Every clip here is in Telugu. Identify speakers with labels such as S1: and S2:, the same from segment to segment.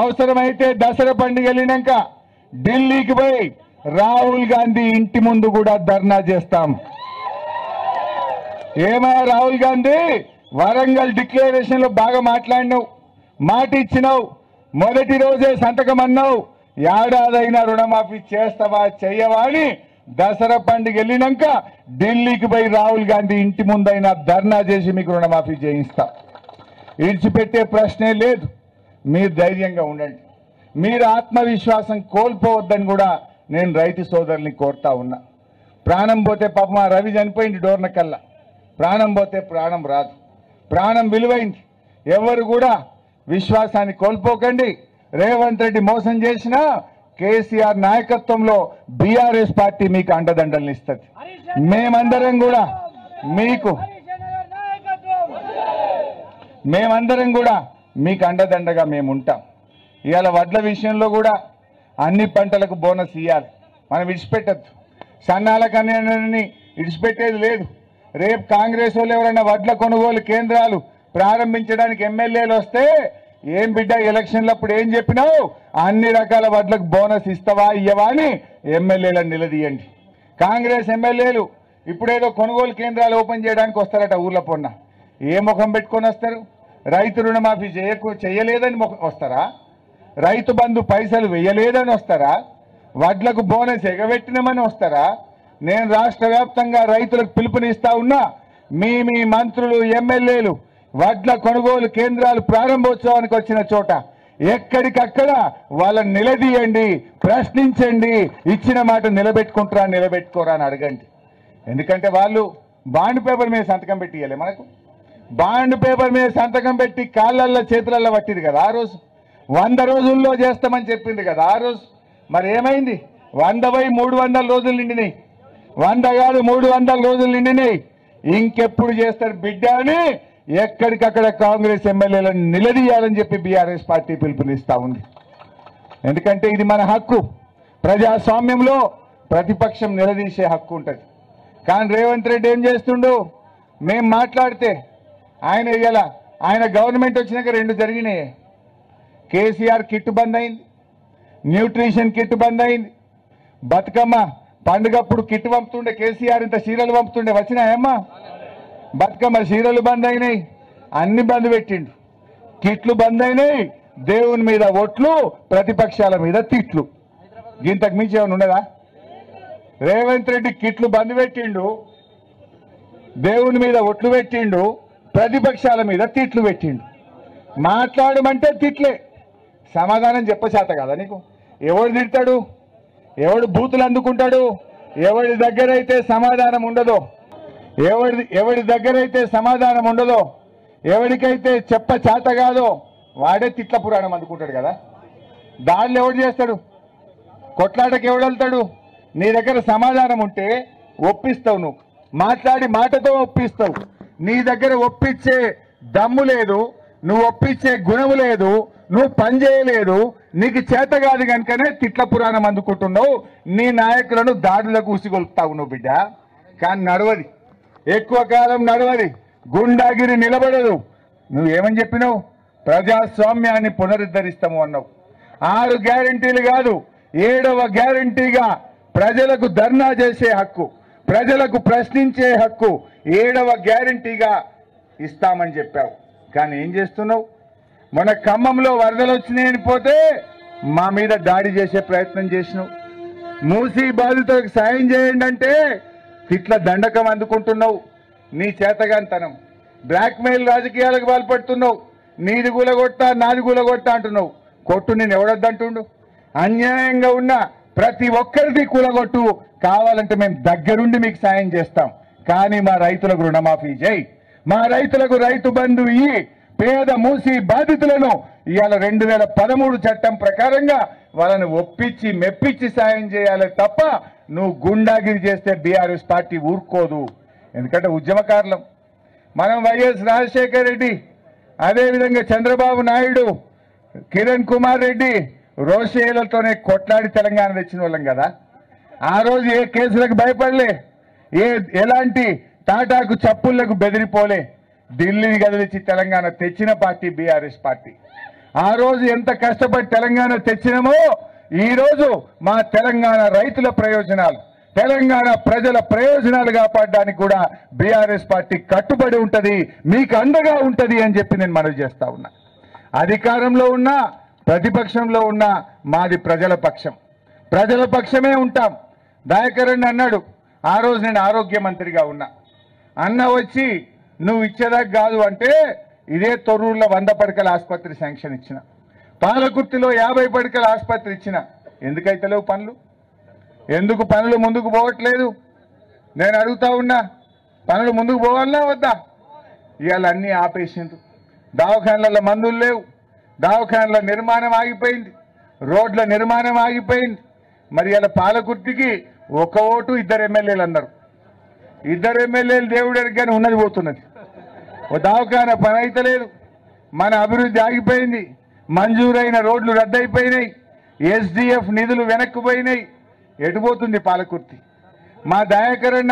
S1: అవసరమైతే దసరా పండుగ వెళ్ళినాక ఢిల్లీకి పోయి రాహుల్ గాంధీ ఇంటి ముందు కూడా ధర్నా చేస్తాం ఏమయ్యా రాహుల్ గాంధీ వరంగల్ డిక్లరేషన్ లో బాగా మాట్లాడినావు మాట ఇచ్చినావు మొదటి రోజే సంతకం అన్నావు ఏడాదైనా రుణమాఫీ చేస్తావా చెయ్యవా అని దసరా పండుగ వెళ్ళినాక ఢిల్లీకి పోయి రాహుల్ గాంధీ ఇంటి ముందైనా ధర్నా చేసి మీకు రుణమాఫీ చేయిస్తా ఇడిచిపెట్టే ప్రశ్నే లేదు మీరు ధైర్యంగా ఉండండి మీరు ఆత్మవిశ్వాసం కోల్పోవద్దని కూడా నేను రైతు సోదరుల్ని కోరుతా ఉన్నా ప్రాణం పోతే పాపం ఆ రవి చనిపోయింది డోర్న కల్లా ప్రాణం పోతే ప్రాణం రాదు ప్రాణం విలువైంది ఎవరు కూడా విశ్వాసాన్ని కోల్పోకండి రేవంత్ రెడ్డి మోసం చేసినా కేసీఆర్ నాయకత్వంలో బీఆర్ఎస్ పార్టీ మీకు అండదండల్ని ఇస్తుంది మేమందరం కూడా మీకు మేమందరం కూడా మీకు అండదండగా మేము ఉంటాం ఇవాళ వడ్ల విషయంలో కూడా అన్ని పంటలకు బోనస్ ఇవ్వాలి మనం విడిచిపెట్టద్దు సన్నాలకు అన్ని విడిచిపెట్టేది లేదు రేపు కాంగ్రెస్ వాళ్ళు ఎవరైనా వడ్ల కొనుగోలు కేంద్రాలు ప్రారంభించడానికి ఎమ్మెల్యేలు వస్తే ఏం బిడ్డ ఎలక్షన్లప్పుడు ఏం చెప్పినావు అన్ని రకాల వడ్లకు బోనస్ ఇస్తావా ఇయ్యవా అని ఎమ్మెల్యేలను నిలదీయండి కాంగ్రెస్ ఎమ్మెల్యేలు ఇప్పుడేదో కొనుగోలు కేంద్రాలు ఓపెన్ చేయడానికి వస్తారట ఊర్ల పొన్న ఏ ముఖం పెట్టుకొని వస్తారు రైతు రుణమాఫీ చేయకు చేయలేదని ముఖం వస్తారా రైతు బంధు పైసలు వేయలేదని వస్తారా వడ్లకు బోనస్ ఎగబెట్టినామని వస్తారా నేను రాష్ట్ర వ్యాప్తంగా రైతులకు పిలుపునిస్తా ఉన్నా మీ మీ మంత్రులు ఎమ్మెల్యేలు వడ్ల కొనుగోలు కేంద్రాలు ప్రారంభోత్సవానికి వచ్చిన చోట ఎక్కడికక్కడ వాళ్ళని నిలదీయండి ప్రశ్నించండి ఇచ్చిన మాట నిలబెట్టుకుంటారా నిలబెట్టుకోరా అని అడగండి ఎందుకంటే వాళ్ళు బాండ్ పేపర్ మీద సంతకం పెట్టి ఇవ్వలే మనకు బాండ్ పేపర్ మీద సంతకం పెట్టి కాళ్ళల్లో చేతులల్లో పట్టింది కదా ఆ రోజు వంద రోజుల్లో చేస్తామని చెప్పింది కదా ఆ రోజు మరి ఏమైంది వంద పోయి మూడు వందల రోజులు నిండినాయి వంద కాదు మూడు వందల రోజులు నిండినాయి ఇంకెప్పుడు చేస్తారు బిడ్డ అని ఎక్కడికక్కడ కాంగ్రెస్ ఎమ్మెల్యేలను నిలదీయాలని చెప్పి బీఆర్ఎస్ పార్టీ పిలుపునిస్తా ఉంది ఎందుకంటే ఇది మన హక్కు ప్రజాస్వామ్యంలో ప్రతిపక్షం నిలదీసే హక్కు ఉంటుంది కానీ రేవంత్ రెడ్డి ఏం చేస్తుండు మేం మాట్లాడితే ఆయన ఇవాళ ఆయన గవర్నమెంట్ వచ్చినాక రెండు జరిగినాయి కేసీఆర్ కిట్ బంద్ అయింది న్యూట్రిషన్ కిట్ బంద్ అయింది బతుకమ్మ పండుగప్పుడు కిట్ పంపుతుండే కేసీఆర్ ఇంత చీరలు పంపుతుండే వచ్చినాయమ్మా బతుకమ్మ చీరలు బంద్ అయినాయి అన్ని బంద్ పెట్టిండు కిట్లు బంద్ అయినాయి దేవుని మీద ఒట్లు ప్రతిపక్షాల మీద తిట్లు ఇంతకు మించి ఏమైనా ఉండదా రేవంత్ రెడ్డి కిట్లు బంద్ పెట్టిండు దేవుని మీద ఒట్లు పెట్టిండు ప్రతిపక్షాల మీద తిట్లు పెట్టిండు మాట్లాడమంటే తిట్లే సమాధానం చెప్పచేత కదా నీకు ఎవడు తిడతాడు ఎవడు బూతులు అందుకుంటాడు ఎవడి దగ్గర అయితే సమాధానం ఉండదో ఎవడి ఎవడి దగ్గర అయితే సమాధానం ఉండదో ఎవడికైతే చెప్ప చేత కాదో వాడే తిట్ల పురాణం అందుకుంటాడు కదా దానిలో ఎవడు చేస్తాడు కొట్లాటకి ఎవడు వెళ్తాడు నీ దగ్గర సమాధానం ఉంటే ఒప్పిస్తావు నువ్వు మాట్లాడి మాటతో ఒప్పిస్తావు నీ దగ్గర ఒప్పించే దమ్ము లేదు నువ్వు ఒప్పించే గుణము లేదు నువ్వు పని చేయలేదు నీకు చేత కాదు కనుకనే తిట్ల పురాణం అందుకుంటున్నావు నీ నాయకులను దాడులకు ఉసిగొలుపుతావు నువ్వు బిడ్డ కానీ నడవది ఎక్కువ కాలం నడవది గుండాగిరి నిలబడదు నువ్వేమని చెప్పినావు ప్రజాస్వామ్యాన్ని పునరుద్ధరిస్తాము అన్నావు ఆరు గ్యారంటీలు కాదు ఏడవ గ్యారంటీగా ప్రజలకు ధర్నా చేసే హక్కు ప్రజలకు ప్రశ్నించే హక్కు ఏడవ గ్యారంటీగా ఇస్తామని చెప్పావు కానీ ఏం చేస్తున్నావు మన ఖమ్మంలో వరదలు వచ్చినాయని పోతే మా మీద దాడి చేసే ప్రయత్నం చేసినావు మూసి బాధితులకు సాయం చేయండి అంటే తిట్ల దండకం అందుకుంటున్నావు నీ చేతగాంతనం బ్లాక్మెయిల్ రాజకీయాలకు పాల్పడుతున్నావు నీది గులగొట్టా నాది గులగొట్టా అంటున్నావు కొట్టు నేను ఎవడొద్దంటుండు అన్యాయంగా ఉన్న ప్రతి ఒక్కరిది కూలగొట్టు కావాలంటే మేము దగ్గరుండి మీకు సాయం చేస్తాం కానీ మా రైతులకు రుణమాఫీ చేయి మా రైతులకు రైతు బంధు ఇయ్యి పేద మూసి బాధితులను ఇవాళ రెండు వేల పదమూడు చట్టం ప్రకారంగా వాళ్ళని ఒప్పించి మెప్పించి సాయం చేయాలి తప్ప నువ్వు గుండాగిరి చేస్తే బీఆర్ఎస్ పార్టీ ఊరుకోదు ఎందుకంటే ఉద్యమకారులం మనం వైఎస్ రాజశేఖర రెడ్డి అదేవిధంగా చంద్రబాబు నాయుడు కిరణ్ కుమార్ రెడ్డి రోషేలతోనే కొట్లాడి తెలంగాణ తెచ్చిన వాళ్ళం కదా ఆ రోజు ఏ కేసులకు భయపడలే ఏ ఎలాంటి టాటాకు చప్పుళ్లకు బెదిరిపోలే ఢిల్లీని కదిలించి తెలంగాణ తెచ్చిన పార్టీ బీఆర్ఎస్ పార్టీ ఆ రోజు ఎంత కష్టపడి తెలంగాణ తెచ్చినామో ఈ రోజు మా తెలంగాణ రైతుల ప్రయోజనాలు తెలంగాణ ప్రజల ప్రయోజనాలు కాపాడడానికి కూడా బీఆర్ఎస్ పార్టీ కట్టుబడి ఉంటది మీకు అండగా ఉంటది అని చెప్పి నేను మనవి చేస్తా ఉన్నా అధికారంలో ఉన్నా ప్రతిపక్షంలో ఉన్నా మాది ప్రజల పక్షం ప్రజల పక్షమే ఉంటాం దయాకరణ్ అన్నాడు ఆ రోజు నేను ఆరోగ్య మంత్రిగా ఉన్నా అన్న వచ్చి నువ్వు ఇచ్చేదాకా కాదు అంటే ఇదే తొర్రూరులో వంద పడకల ఆసుపత్రి శాంక్షన్ ఇచ్చిన పాలకుర్తిలో యాభై పడకల ఆసుపత్రి ఇచ్చిన ఎందుకైతే లేవు పనులు ఎందుకు పనులు ముందుకు పోవట్లేదు నేను అడుగుతా ఉన్నా పనులు ముందుకు పోవాలన్నా వద్దా ఇవాళ అన్నీ ఆపేసిండ్రు దవాఖానల మందులు లేవు దవాఖానల నిర్మాణం ఆగిపోయింది రోడ్ల నిర్మాణం ఆగిపోయింది మరి ఇలా పాలకుర్తికి ఒక ఓటు ఇద్దరు ఎమ్మెల్యేలు అన్నారు ఇద్దరు ఎమ్మెల్యేలు దేవుడు కానీ ఉన్నది పోతున్నది ఓ దవాఖాన పని అయితే లేదు మన అభివృద్ధి ఆగిపోయింది మంజూరైన రోడ్లు రద్దయిపోయినాయి ఎస్డిఎఫ్ నిధులు వెనక్కి పోయినాయి ఎటుపోతుంది పాలకుర్తి మా దయాకరణ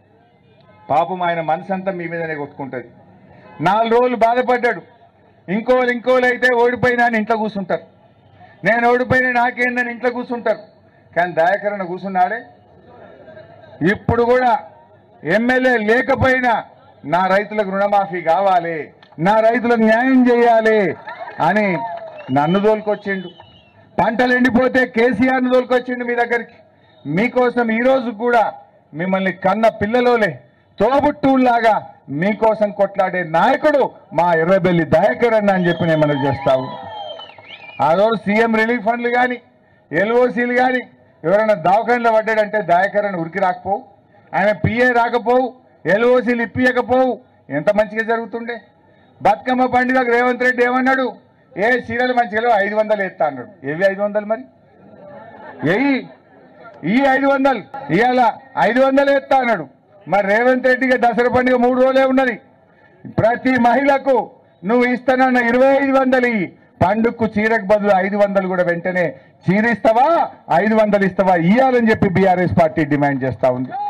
S1: పాపం ఆయన మనసంతా మీ మీదనే కొట్టుకుంటుంది నాలుగు రోజులు బాధపడ్డాడు ఇంకోళ్ళు ఇంకోళ్ళు అయితే ఓడిపోయినా అని ఇంట్లో కూర్చుంటారు నేను ఓడిపోయినా నాకేందని ఇంట్లో కూర్చుంటారు కానీ దయాకరణ కూర్చున్నాడే ఇప్పుడు కూడా ఎమ్మెల్యే లేకపోయినా నా రైతులకు రుణమాఫీ కావాలి నా రైతులకు న్యాయం చేయాలి అని నన్ను తోలుకొచ్చిండు పంటలు ఎండిపోతే కేసీఆర్ను తోలుకొచ్చిండు మీ దగ్గరికి మీకోసం ఈ రోజు కూడా మిమ్మల్ని కన్న పిల్లలోలే తోబుట్టులాగా మీకోసం కొట్లాడే నాయకుడు మా ఎర్రబెల్లి దయాకర్ అన్న అని చెప్పి నేను మనం చేస్తావు ఆ రోజు సీఎం రిలీఫ్ ఫండ్లు కానీ ఎల్ఓసీలు కానీ ఎవరైనా దవాఖానలో పడ్డాడంటే దయాకరణ ఉరికి రాకపోవు ఆయన పిఏ రాకపోవు ఎల్ఓసీలు ఇప్పియకపోవు ఎంత మంచిగా జరుగుతుండే బతుకమ్మ పండుగకు రేవంత్ రెడ్డి ఏమన్నాడు ఏ చీరలు మంచిగా లేవు, ఐదు వందలు ఎత్తా అన్నాడు ఏవి ఐదు వందలు మరి ఎయ్యి ఈ ఐదు వందలు ఇవాళ ఐదు వందలు ఎత్తా అన్నాడు మరి రేవంత్ రెడ్డికి దసరా పండుగ మూడు రోజులే ఉన్నది ప్రతి మహిళకు నువ్వు ఇస్తానన్న ఇరవై ఐదు వందలు ఇయ్యి పండుగకు చీరకు బదులు ఐదు వందలు కూడా వెంటనే చీర ఇస్తావా ఐదు వందలు ఇస్తావా ఇయ్యాలని చెప్పి బీఆర్ఎస్ పార్టీ డిమాండ్ చేస్తా ఉంది